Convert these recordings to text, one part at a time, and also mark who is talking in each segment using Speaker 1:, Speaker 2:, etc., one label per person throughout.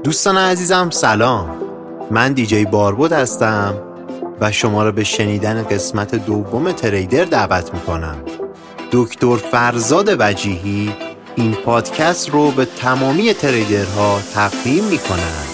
Speaker 1: دوستان عزیزم سلام من دیجی باربود هستم و شما را به شنیدن قسمت دوم تریدر دعوت میکنم دکتر فرزاد وجیهی این پادکست رو به تمامی تریدرها تقدیم میکنند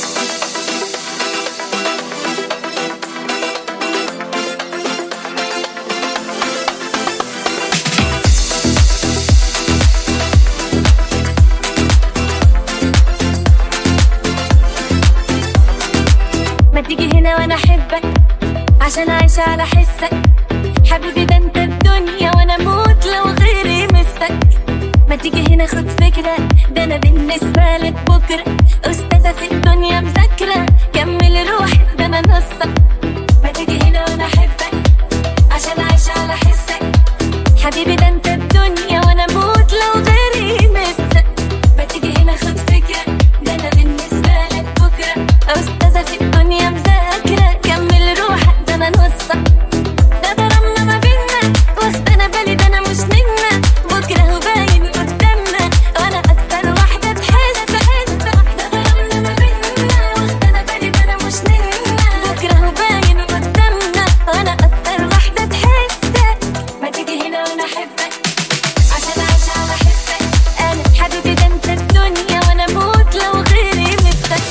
Speaker 2: ما تيجي هنا وانا احبك عشان عايش على حسك حبيبي ده انت الدنيا وانا اموت لو غيري مسك ما تيجي هنا خد فكرة ده انا بالنسبة لك بكرة استاذة في الدنيا مذاكرة كمل روحك ده انا نصك ما تيجي هنا وانا احبك عشان عايش على حسك حبيبي ده انت الدنيا وانا اموت لو غيري مسك ما تيجي هنا خد فكرة ده انا بالنسبة لك بكرة استاذة في الدنيا مذاكرة كمل روحك ده انا نصك ده ضربنا ما بينا واخدنا بالي ده انا مش نجمة بكرة هو باين قدامنا وانا اكتر واحدة تحس ده ضربنا ما بينا واخدنا بالي ده انا مش نجمة بكرة هو باين قدامنا وانا اكتر واحدة تحسك ما تيجي هنا وانا احبك عشان عايش على حسك انا حبيبي ده انت الدنيا وانا اموت لو غيري مسك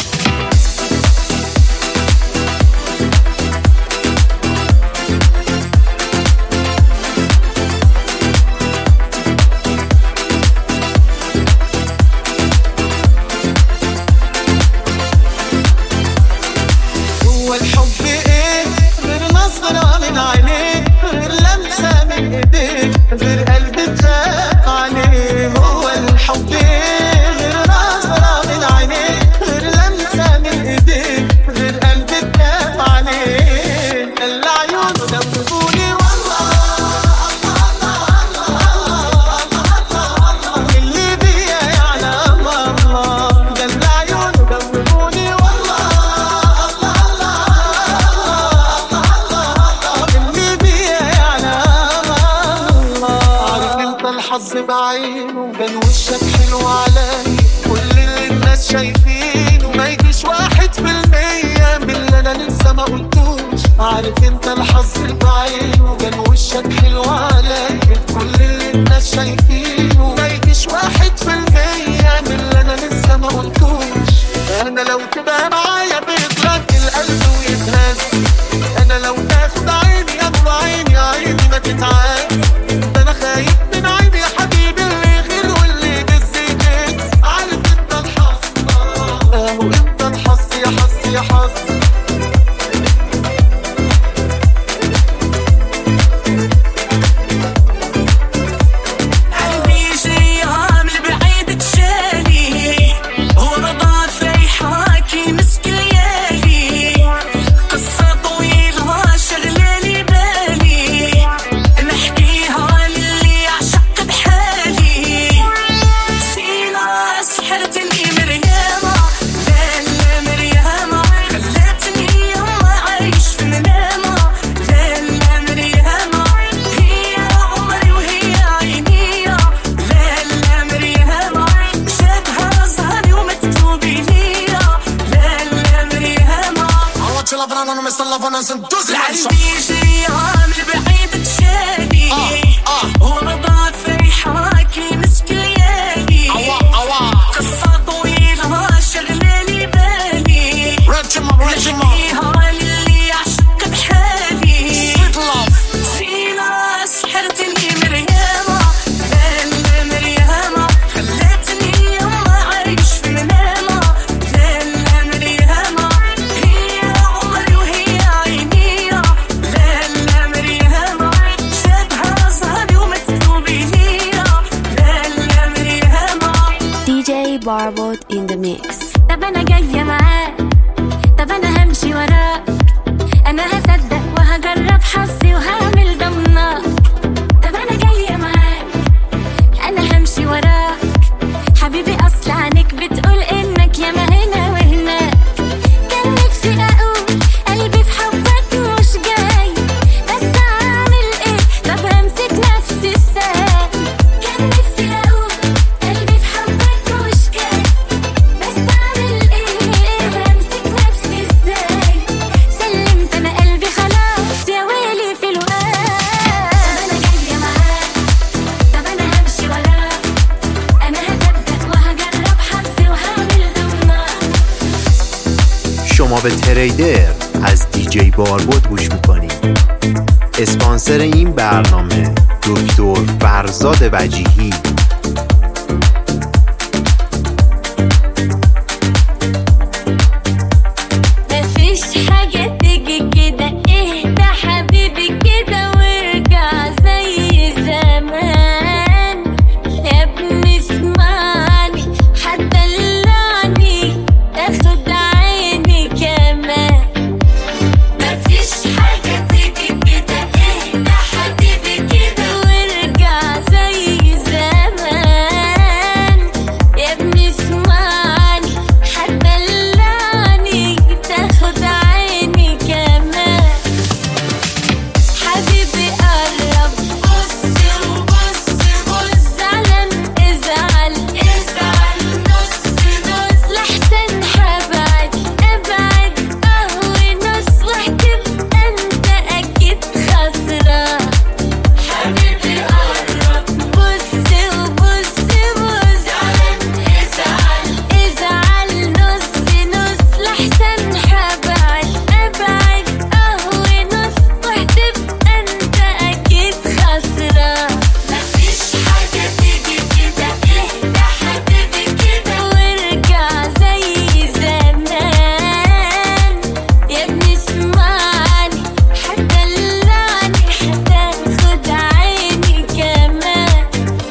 Speaker 3: هو الحب ايه غير نظرة من عينيك غير لمسة من ايديك غير قلب تخاف عليه هو الحب ايه غير نظرة من عينيك غير لمسة من ايديك غير قلب تخاف عليه اللي عيونه دوبوني والله اللي بيا يعلم الله ده اللي عيونه دوبوني والله اللي بيا يعلم الله عارف انت الحظ بعينه كان وشك حلو عليا كل اللي الناس شايفينه ما يجيش واحد في المية من اللي انا لسه ما قلتوش عارف انت الحظ بعينه كان وشك حلو عليا كل اللي الناس شايفينه ما يجيش واحد في المية من اللي انا لسه ما قلتوش انا لو تبقى معايا بيترك القلب ويتهز انا لو تاخد عيني يا نور عيني عيني ما تتعاس ده انا خايف من عيني يا حبيبي اللي يغير واللي يدز يدز عارف انت الحظ اهو انت الحظ يا حظ يا حظ
Speaker 4: قلبي جريان لبعيد تشالي هو رضا فريحاكي مسك ليالي قصة طويلة شغلالي بالي نحكيها للي عشق بحالي سينا سحرتني مريامة لا لا مريامة خلتني يما عايش في منامة لا لا مريامة هي عمري وهي عيني لا لا مريامة شافها ظهري ومكتوبي ليا لا لا مريامة
Speaker 3: I want your love and I know Mr. Love and I'm some dozens
Speaker 4: العلبي جريان لبعيد تشالي
Speaker 3: آه.
Speaker 4: ورضا فريحاكي مسك ليالي قصة طويلة شغلالي بالي
Speaker 3: Regiment, regiment
Speaker 4: نحكيها للي يعشق بحالي
Speaker 3: Sweet love
Speaker 4: سينا سحرتني مريامة لا لا مريامة خلتني يما عايش في منامة لا لا مريامة هي عمري وهي عيني لا لا مريامة شافها ظهري ومكتوبي ليا لا لا مريامة
Speaker 2: DJ Barbot in the mix طب انا جاية معاك طب انا همشي وراك انا هصدق وهجرب حظي وهعمل ضمنك طب انا جاية معاك انا همشي وراك حبيبي اصل عنك بتقول انك ياما هنا وهناك كان نفسي اقول قلبي في حبك مش جاي بس اعمل ايه طب همسك نفسي ازاي كان نفسي اقول قلبي في حبك مش جاي بس اعمل ايه
Speaker 1: شما به تریدر از دیجی باربود گوش میکنید اسپانسر این برنامه دکتر فرزاد وجیهی
Speaker 2: مفيش حاجة تيجي كده اهدى حبيبي كده وارجع زي زمان يا ابني اسمعني هتدلعني تاخد عيني كمان مفيش حاجة تيجي كده اهدى حبيبي كده وارجع زي زمان يا ابني اسمعني هتدلعني تاخد عيني كمان حبيبي قرب بص وبص بص زعلان ازعل ازعل نص نص لحسن هبعد ابعد قهوة نص وهتبقى انت اكيد خسران حبيبي قرب بص وبص بص زعلان ازعل ازعل نص نص لحسن هبعد ابعد قهوة نص وهتبقى انت اكيد خسران مفيش حاجة تيجي كده اهدى حبيبي كده وارجع زي زمان يا ابني اسمعني هتدلعني هتاخد عيني كمان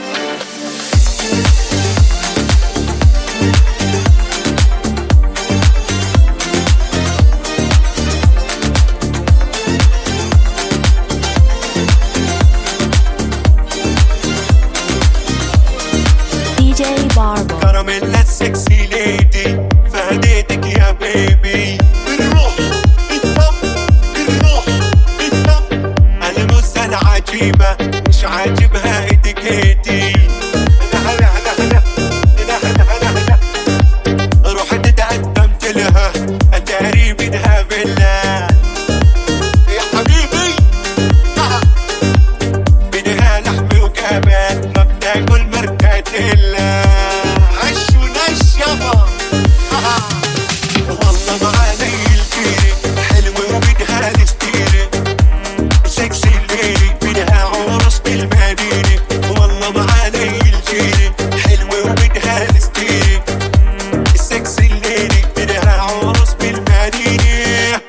Speaker 5: DJ Barbo.
Speaker 6: كراميلا السكسي ليدي فهديتك يا بيبي الروح الدم الروح الدم الموسى العجيبة مش عاجبها اتيكيتي هلا هلا هلا هلا هلا هلا هلا رحت تقدمت لها اتاري منها بالله يا حبيبي آه. منها لحم وكباب ما بتاكل مركاتيلا عش ونش يابا آه. والله معاني الكيري حلوة وبدها الستيري سكسي الليلي بدها عرس بالمدينة والله معاني الكيري حلوة وبدها الستيري السكسي الليلي بدها عرس بالمدينة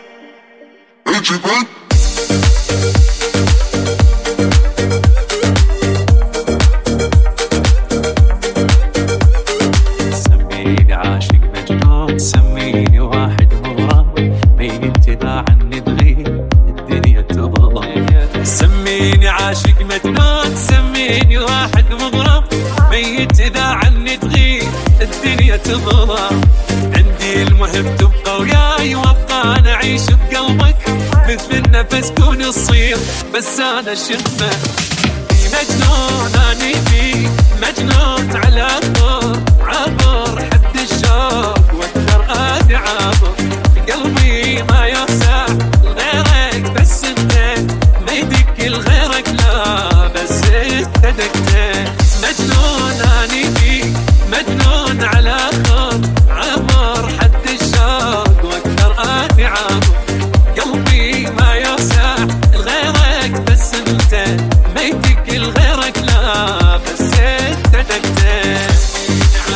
Speaker 7: سميني عاشق مجنون سميني واحد مغرم ميت اذا عني تغيب الدنيا تظلم سميني عاشق مجنون سميني واحد مغرم ميت اذا عني تغيب الدنيا تظلم عندي المهم تبقى وياي وابقى انا اعيش بقلبك مثل النفس كون الصير بس انا شمه مجنون اني بي مجنون على طول عبر حد الشوق واقدر ادي عبر قلبي ما يوسع لغيرك بس انت ما يدق لغيرك لا بس انت دقت مجنون اني بي مجنون على طول عبر حد الشوق واقدر ادي عبر قلبي ما يوسع لغيرك بس انت ما يدق لغيرك لا بس انت دقت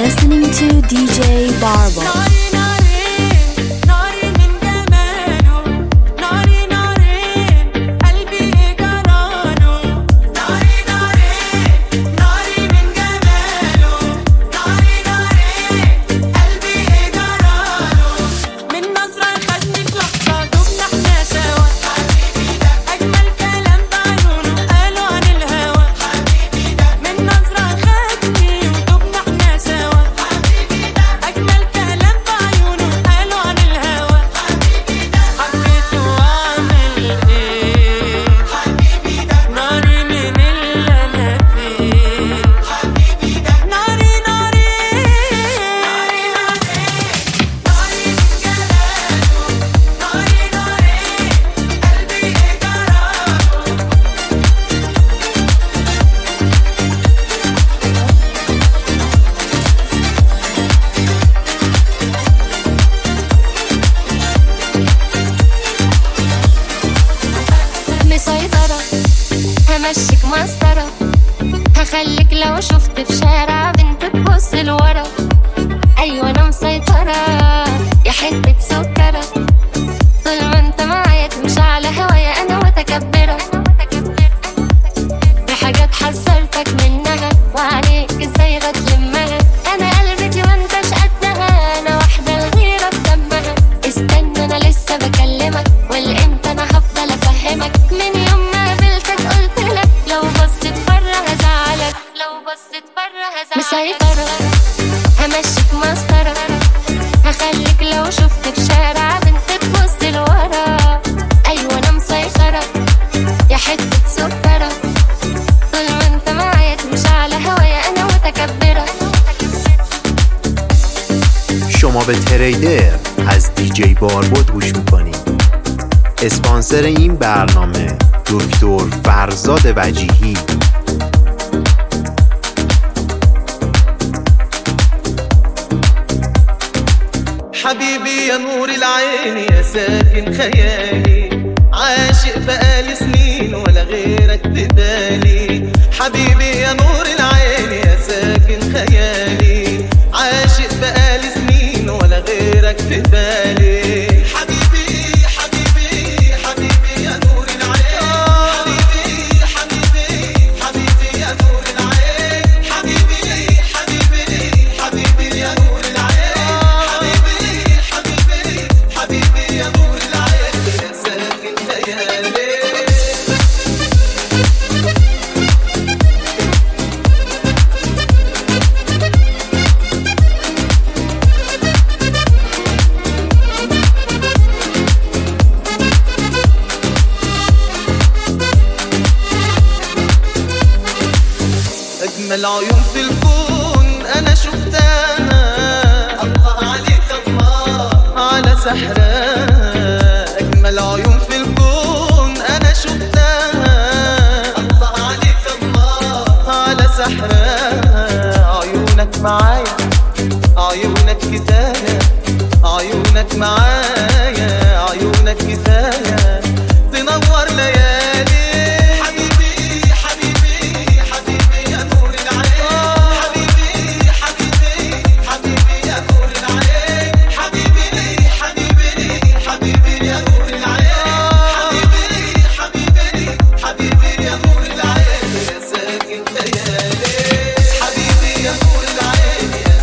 Speaker 5: listening to DJ Barbo.
Speaker 4: ناري نارين ناري من جماله ناري نارين قلبي إيه جراله ناري نارين ناري من جماله ناري نارين قلبي إيه جراله من نظرة خدني في لحظة دبنا احنا سوا أجمل كلام بعيونه قالوا عن الهوى من نظرة خدني ودبنا احنا سوا أجمل كلام بعيونه قالوا عن الهوى حبيته وأعمل إيه ناري من اللي أنا فيه ناري ناري ناري ناري من جلاله ناري ناري قلبي إيه جراله
Speaker 2: مسيطرة همشيك مسطرة هخليك لو شفت في شارع بنت تبص لورا أيوة أنا مسيطرة يا حتة سكرة طول ما انت معايا تمشي على هوايا أنا متكبرة بحاجات حذرتك منها وعليك ازاي بتلمها أنا قلبتي وانتش قدها أنا واحدة الغيرة بدمها استنى أنا لسه بكلمك والامتى أنا هفضل أفهمك من يوم ما قابلتك قلت لك لو بصيت بره هزعلك لو بصيت بره هزعلك مسيطرة همشيك مسطرة هخليك لو شفت في شارع بنت تبص لورا أيوة أنا مسيطرة يا حتة سكرة طول ما انت معايا تمشي على هوايا أنا متكبرة
Speaker 1: شما به تریدر از دیجی باربود گوش میکنید اسپانسر این برنامه دکتر فرزاد وجیهی
Speaker 3: حبيبي يا نور العين يا ساكن خيالي عاشق بقالي سنين ولا غيرك بدالي حبيبي يا نور العين يا ساكن خيالي عاشق بقالي سنين ولا غيرك في بالي حبيبي حبيبي حبيبي يا نور العين حبيبي حبيبي حبيبي يا نور العين حبيبي حبيبي حبيبي يا نور العين حبيبي حبيبي حبيبي يا نور العين يا ساكن خيالي أجمل عيون في الكون أنا شفتها الله عليك الله على سحرها أجمل عيون في الكون أنا شفتها الله عليك الله على سحرها عيونك معايا عيونك كفاية عيونك معايا عيونك كفاية تنور ليالي حبيبي حبيبي حبيبي يا نور العين حبيبي حبيبي حبيبي يا نور العين حبيبي حبيبي حبيبي يا نور العين حبيبي حبيبي حبيبي يا نور العين يا ساكن ليالي حبيبي يا نور العين يا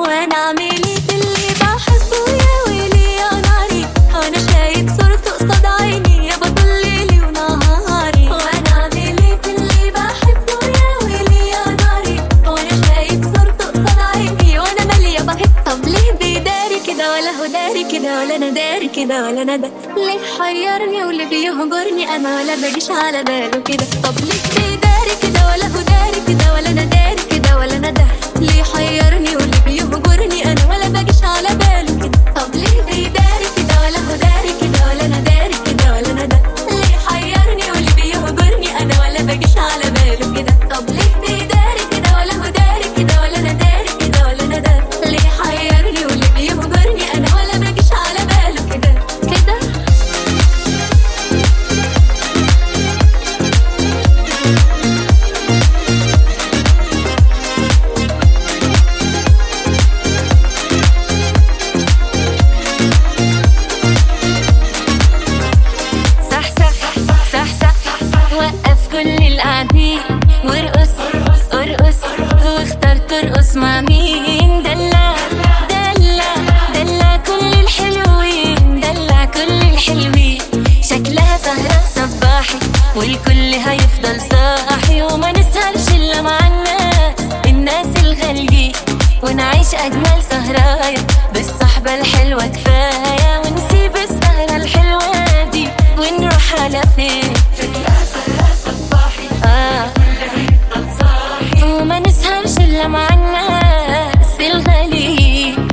Speaker 2: وانا اعمل ايه في اللي بحبه يا ويلي يا ناري وانا شايف صورته قصاد عيني يا بطل ليلي ونهاري وانا اعمل ايه في اللي بحبه يا ويلي يا ناري وانا شايف صورته قصاد عيني وانا مالية بهت طب ليه بيداري كده ولا هو داري كده ولا انا داري كده ولا انا ده ليه حيرني واللي بيهجرني انا ولا بجيش على باله كده طب ليه بيداري كده ولا هو داري كده ولا انا داري كده ولا انا ده ليه حيرني واللي بيهجرني انا ولا بجيش على باله كده طب ليه بيداري كده ولا هو داري كده ولا انا داري كده ولا انا ده ليه حيرني واللي بيهجرني انا ولا بجيش على باله كده طب ليه بيداري كده ولا هو داري كده ولا انا داري كده ولا انا ده ليه حيرني واللي بيهجرني انا ولا بجيش على باله كده كده صح صح صح صح وقف كل القاعدين وارقص ارقص واختار ترقص مع مين دلع دلع دلع كل الحلوين دلع كل الحلوين شكلها سهرة صباحي والكل هيفضل صاحي وما نسهرش الا مع الناس الناس الغاليين ونعيش اجمل سهرايا بالصحبة الحلوة كفاية ونسيب السهرة الحلوة دي ونروح على فين آه. وما نسهرش الا مع الناس الغاليين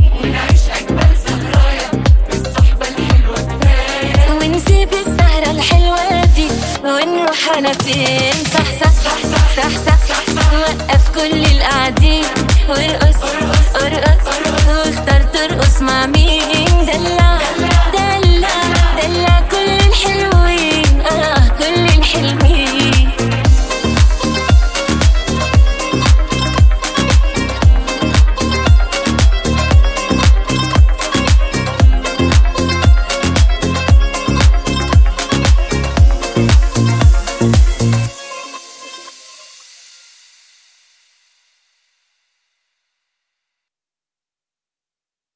Speaker 2: ونسيب السهرة الحلوة دي ونروح على فين صح صح صح صح وقف كل القاعدين وارقص ارقص واختار ترقص مع مين دلع دلع دلع كل الحلوين اه كل الحلوين